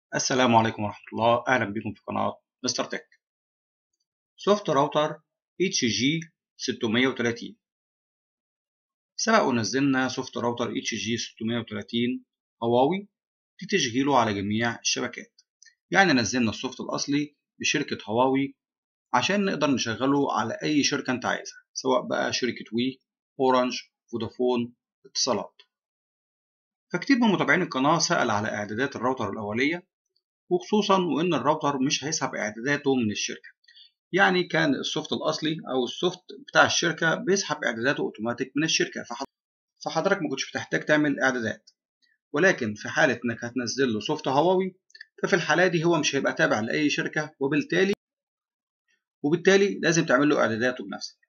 السلام عليكم ورحمة الله أهلا بكم في قناة مستر تك سوفت راوتر اتش جي 630 سبق ونزلنا سوفت راوتر اتش جي 630 هواوي لتشغيله على جميع الشبكات يعني نزلنا السوفت الأصلي بشركة هواوي عشان نقدر نشغله على أي شركة أنت عايزها سواء بقى شركة وي أورنج فودافون اتصالات فكتير من متابعين القناة سأل على إعدادات الراوتر الأولية وخصوصا وإن الراوتر مش هيسحب إعداداته من الشركة يعني كان السوفت الأصلي أو السوفت بتاع الشركة بيسحب إعداداته أوتوماتيك من الشركة فحضرتك ما كنتش بتحتاج تعمل إعدادات ولكن في حالة إنك هتنزل له سوفت هواوي ففي الحالة دي هو مش هيبقى تابع لأي شركة وبالتالي وبالتالي لازم تعمل له إعداداته بنفسك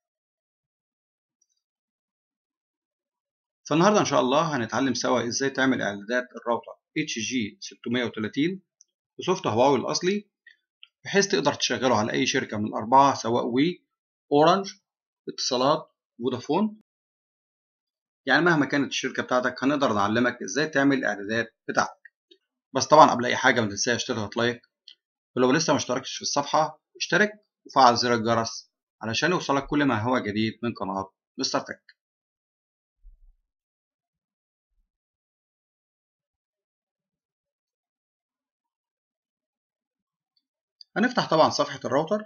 فالنهارده إن شاء الله هنتعلم سوا إزاي تعمل إعدادات الراوتر HG 630 بسوفت هواوي الأصلي بحيث تقدر تشغله على أي شركة من الأربعة سواء وي أورنج اتصالات فودافون يعني مهما كانت الشركة بتاعتك هنقدر نعلمك إزاي تعمل الإعدادات بتاعتك بس طبعا قبل أي حاجة ما تنساش تضغط لايك ولو لسه ما اشتركتش في الصفحة اشترك وفعل زر الجرس علشان يوصلك كل ما هو جديد من قناة مستر تك هنفتح طبعا صفحة الراوتر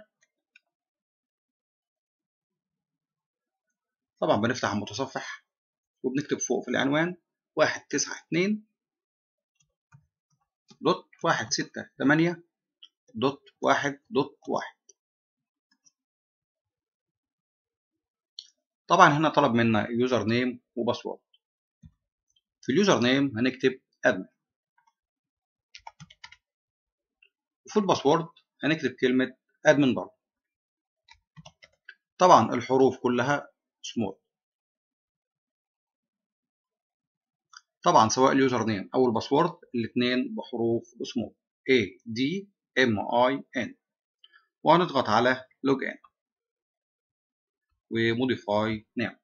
طبعا بنفتح المتصفح وبنكتب فوق في العنوان واحد تسعة اتنين دوت واحد ستة تمانية دوت واحد دوت واحد طبعا هنا طلب منا يوزر نيم وباسورد في اليوزر نيم هنكتب ادمن وفي الباسورد هنكتب كلمة ادمن برضه طبعا الحروف كلها سمول طبعا سواء اليوزر نيم او الباسورد الاثنين بحروف سمول A D M I N وهنضغط على لوج ان وموديفاي نيم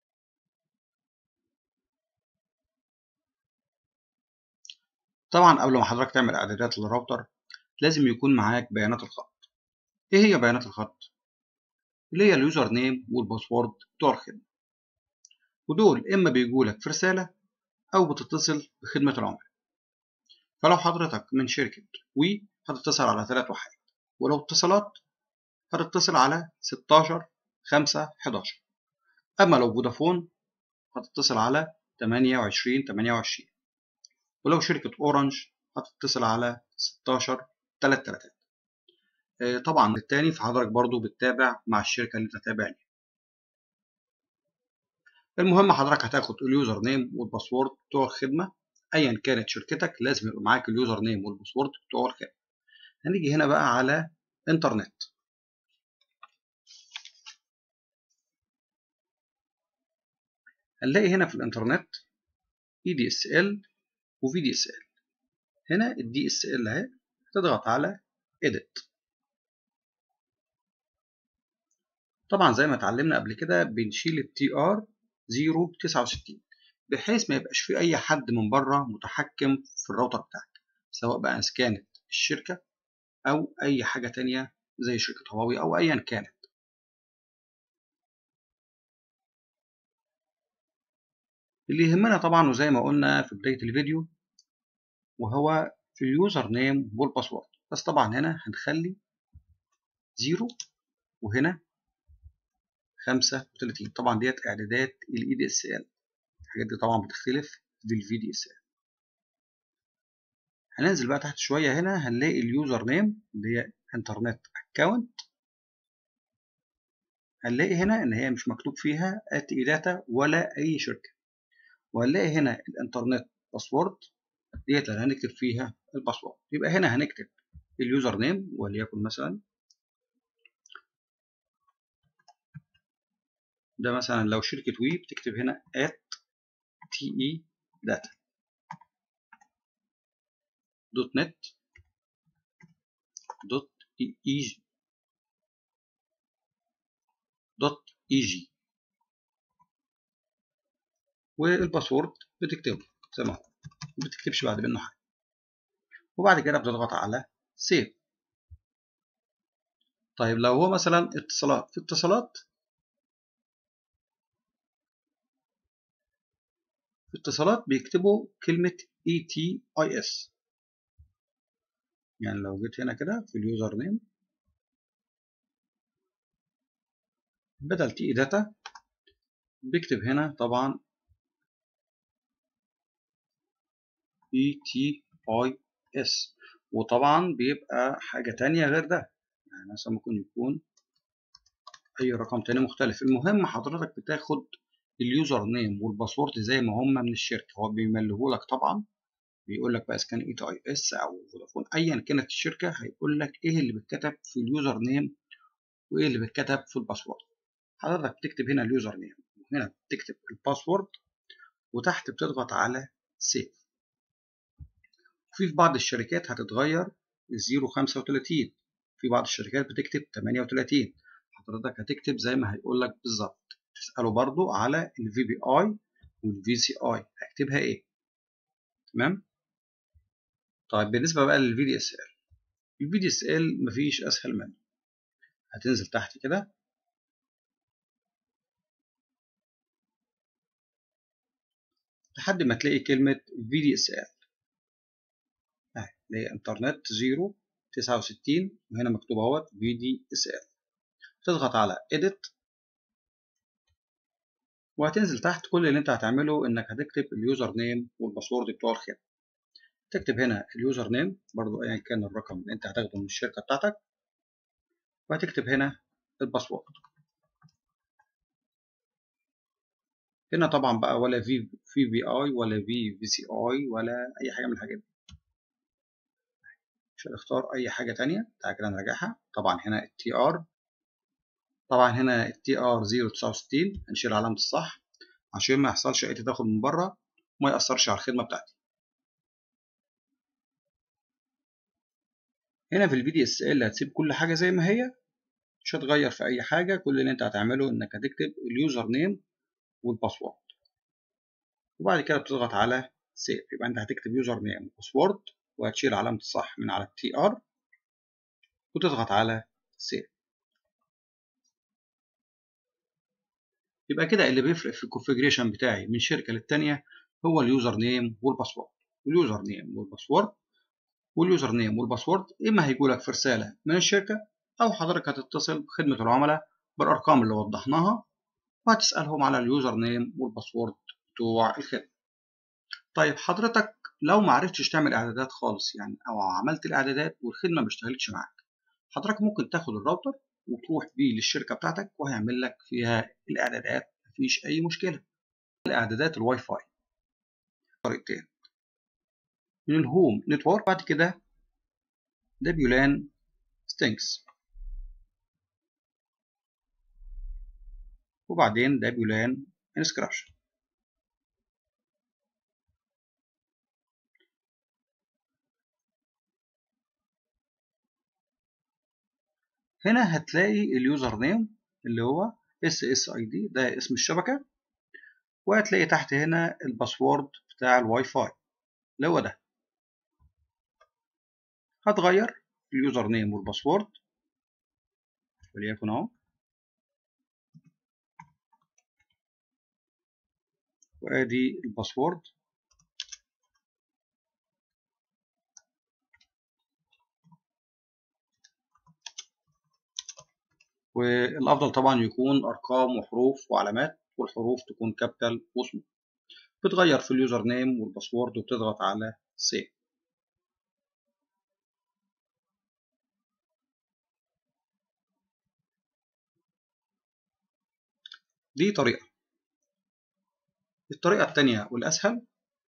طبعا قبل ما حضرتك تعمل اعدادات للراوتر لازم يكون معاك بيانات الخط ايه هي بيانات الخط اللي هي اليوزر نيم والباسورد بتوع الخدمه ودول اما بيجولك في رساله او بتتصل بخدمه العملاء فلو حضرتك من شركه وي هتتصل على 3 واحد ولو اتصالات هتتصل على 16 5 11 اما لو فودافون هتتصل على 28 28 ولو شركه اورنج هتتصل على 16 3 3 طبعا التاني فحضرتك برضو بتتابع مع الشركة اللي انت تابع ليها المهم حضرتك هتاخد اليوزر نيم والباسورد بتوع الخدمة ايا كانت شركتك لازم يبقى معاك اليوزر نيم والباسورد بتوع الخدمة هنيجي هنا بقى على انترنت هنلاقي هنا في الانترنت اي دي اس ال وفي دي اس ال هنا الدي اس ال اهي تضغط على edit طبعا زي ما اتعلمنا قبل كده بنشيل التي ار 069 بحيث ما يبقاش في اي حد من بره متحكم في الراوتر بتاعك سواء بقى كانت الشركة او اي حاجة تانية زي شركة هواوي او ايا كانت اللي يهمنا طبعا وزي ما قلنا في بداية الفيديو وهو في اليوزر نيم والباسورد بس طبعا هنا هنخلي زيرو وهنا خمسة وتلاتين طبعا ديت إعدادات ال EDSL الحاجات دي طبعا بتختلف في ال VDSL هننزل بقى تحت شوية هنا هنلاقي اليوزر نيم اللي هي انترنت اكونت هنلاقي هنا إن هي مش مكتوب فيها ات داتا ولا أي شركة وهنلاقي هنا الانترنت باسورد ديت اللي هنكتب فيها الباسورد يبقى هنا هنكتب اليوزر نيم وليكن مثلا ده مثلا لو شركة وي بتكتب هنا at te data دوت نت دوت اي دوت اي جي والباسورد بتكتبه زي ما هو ما بتكتبش بعد منه حاجة وبعد كده بتضغط على سيف طيب لو هو مثلا اتصالات في اتصالات في اتصالات بيكتبوا كلمة ETIS يعني لو جيت هنا كده في اليوزر نيم بدل تي داتا بيكتب هنا طبعا ETIS وطبعا بيبقى حاجة تانية غير ده يعني مثلا ممكن يكون أي رقم تاني مختلف المهم حضرتك بتاخد اليوزر نيم والباسورد زي ما هم من الشركة هو بيملهولك طبعا بيقول لك بقى اذا كان اي تي اي اس او فودافون ايا كانت الشركه هيقول لك ايه اللي بيتكتب في اليوزر نيم وايه اللي بيتكتب في الباسورد حضرتك بتكتب هنا اليوزر نيم وهنا بتكتب الباسورد وتحت بتضغط على سيف وفي في بعض الشركات هتتغير 035 في بعض الشركات بتكتب 38 حضرتك هتكتب زي ما هيقول لك بالظبط تساله برضو على الفي بي اي والفي سي اي هكتبها ايه تمام طيب بالنسبه بقى للفي دي اس ال الفي دي اس ال مفيش اسهل منه هتنزل تحت كده لحد ما تلاقي كلمة في دي اس ال اهي اللي هي انترنت 0 69 وهنا مكتوب اهوت في دي اس ال تضغط على edit وهتنزل تحت كل اللي انت هتعمله انك هتكتب اليوزر نيم والباسورد بتوع الخدمة تكتب هنا اليوزر نيم برضو ايا كان الرقم اللي انت هتاخده من الشركة بتاعتك وهتكتب هنا الباسورد هنا طبعا بقى ولا في في بي اي ولا في في سي اي ولا اي حاجه من الحاجات دي مش هنختار اي حاجه تانية تعالى كده نراجعها طبعا هنا التي ار طبعا هنا التي ار 069 هنشيل علامه الصح عشان ما يحصلش اي تداخل من بره وما ياثرش على الخدمه بتاعتي هنا في الفي دي اس ال هتسيب كل حاجه زي ما هي مش هتغير في اي حاجه كل اللي انت هتعمله انك هتكتب اليوزر نيم والباسورد وبعد كده بتضغط على سيف يبقى انت هتكتب يوزر نيم وباسورد وهتشيل علامه الصح من على التي ار وتضغط على سيف يبقى كده اللي بيفرق في الكونفيجريشن بتاعي من شركه للتانيه هو اليوزر نيم والباسورد واليوزر نيم والباسورد واليوزر نيم والباسورد اما هيجوا لك في رساله من الشركه او حضرتك هتتصل بخدمه العملاء بالارقام اللي وضحناها وهتسالهم على اليوزر نيم والباسورد بتوع الخدمه طيب حضرتك لو ما عرفتش تعمل اعدادات خالص يعني او عملت الاعدادات والخدمه ما اشتغلتش معاك حضرتك ممكن تاخد الراوتر وتروح بيه للشركه بتاعتك وهيعمل لك فيها الاعدادات مفيش اي مشكله الاعدادات الواي فاي طريقتين من الهوم نتورك بعد كده دبيولان ستينكس وبعدين دبيولان انسكرابشن هنا هتلاقي اليوزر نيم اللي هو اس اس اي دي ده اسم الشبكه وهتلاقي تحت هنا الباسورد بتاع الواي فاي اللي هو ده هتغير اليوزر نيم والباسورد وليكن اهو وادي الباسورد والافضل طبعا يكون ارقام وحروف وعلامات والحروف تكون كابيتال وسمول بتغير في اليوزر نيم والباسورد وبتضغط على سيف دي طريقة الطريقة التانية والأسهل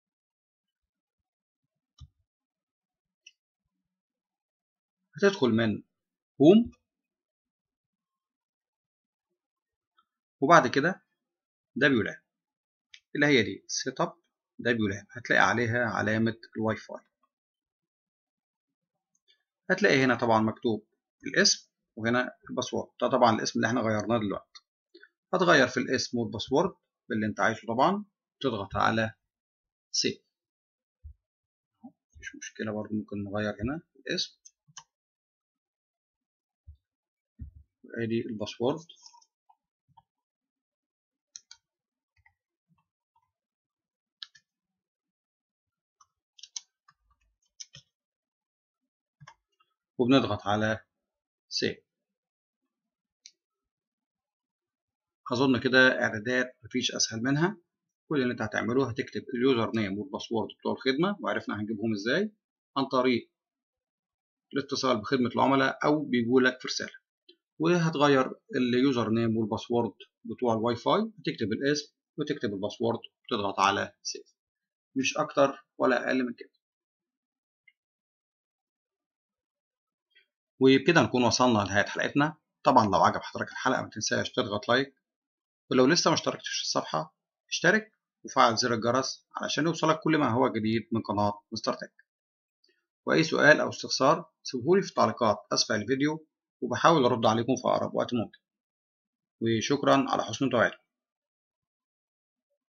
هتدخل من هوم وبعد كده دبيولان اللي هي دي سيت اب دبيولان هتلاقي عليها علامة الواي فاي هتلاقي هنا طبعا مكتوب الاسم وهنا الباسورد ده طبعا الاسم اللي احنا غيرناه دلوقتي هتغير في الاسم والباسورد باللي انت عايزه طبعا تضغط على سيف مش مشكلة برضو ممكن نغير هنا الاسم ادي الباسورد وبنضغط على سيف اظن كده اعدادات مفيش اسهل منها كل اللي انت هتعمله هتكتب اليوزر نيم والباسورد بتوع الخدمه وعرفنا هنجيبهم ازاي عن طريق الاتصال بخدمه العملاء او بيجولك في رساله وهتغير اليوزر نيم والباسورد بتوع الواي فاي وتكتب الاسم وتكتب الباسورد وتضغط على سيف مش اكتر ولا اقل من كده وبكده نكون وصلنا لنهايه حلقتنا طبعا لو عجب حضرتك الحلقه ما تنساش تضغط لايك ولو لسه ما اشتركتش في الصفحه اشترك وفعل زر الجرس علشان يوصلك كل ما هو جديد من قناه مستر تك واي سؤال او استفسار سيبهولي في التعليقات اسفل الفيديو وبحاول ارد عليكم في اقرب وقت ممكن وشكرا على حسن متابعتكم